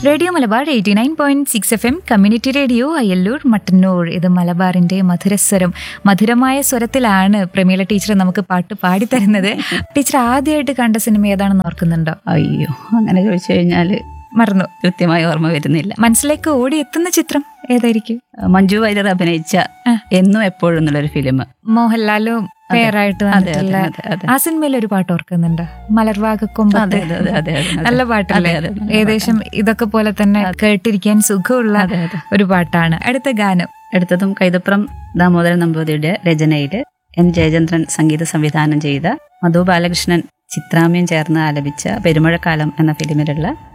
Radio Malabar eighty nine point six F M community radio Ayyallur Mattannur ഇത് മലബാറിന്റെ മധുരസ്വരം മധുരമായ സ്വരത്തിലാണ് പ്രമീള ടീച്ചർ നമുക്ക് പാട്ട് പാടിത്തരുന്നത് ടീച്ചർ ആദ്യമായിട്ട് കണ്ട സിനിമ ഏതാണെന്ന് ഓർക്കുന്നുണ്ടോ അയ്യോ അങ്ങനെ ചോദിച്ചു കഴിഞ്ഞാൽ മറന്നു കൃത്യമായി ഓർമ്മ വരുന്നില്ല മനസ്സിലേക്ക് ഓടി എത്തുന്ന ചിത്രം ഏതായിരിക്കും മഞ്ജു വാര്യർ അഭിനയിച്ച എന്നും എപ്പോഴും എന്നുള്ളൊരു ഫിലിം മോഹൻലാലും പേരായിട്ട് അതെ, വന്നിട്ടുള്ള അതെ, അതെ. ആ സിനിമയിൽ ഒരു പാട്ട് ഓർക്കുന്നുണ്ട് മലർവാഗക്കൊമ്പത്ത് അതെ, അതെ, അതെ, അതെ, അതെ. നല്ല പാട്ടല്ലേ അതെ, അതെ, നല്ല ഏകദേശം ഇതൊക്കെ പോലെ തന്നെ കേട്ടിരിക്കാൻ സുഖമുള്ള അതെ, അതെ. ഒരു പാട്ടാണ് അടുത്ത ഗാനം എടുത്തതും കൈതപ്രം ദാമോദരൻ നമ്പൂതിരിയുടെ രചനയിൽ എം ജയചന്ദ്രൻ സംഗീത സംവിധാനം ചെയ്ത മധു ബാലകൃഷ്ണൻ ചിത്രാമ്യം ചേർന്ന് ആലപിച്ച പെരുമഴക്കാലം എന്ന ഫിലിമിലുള്ള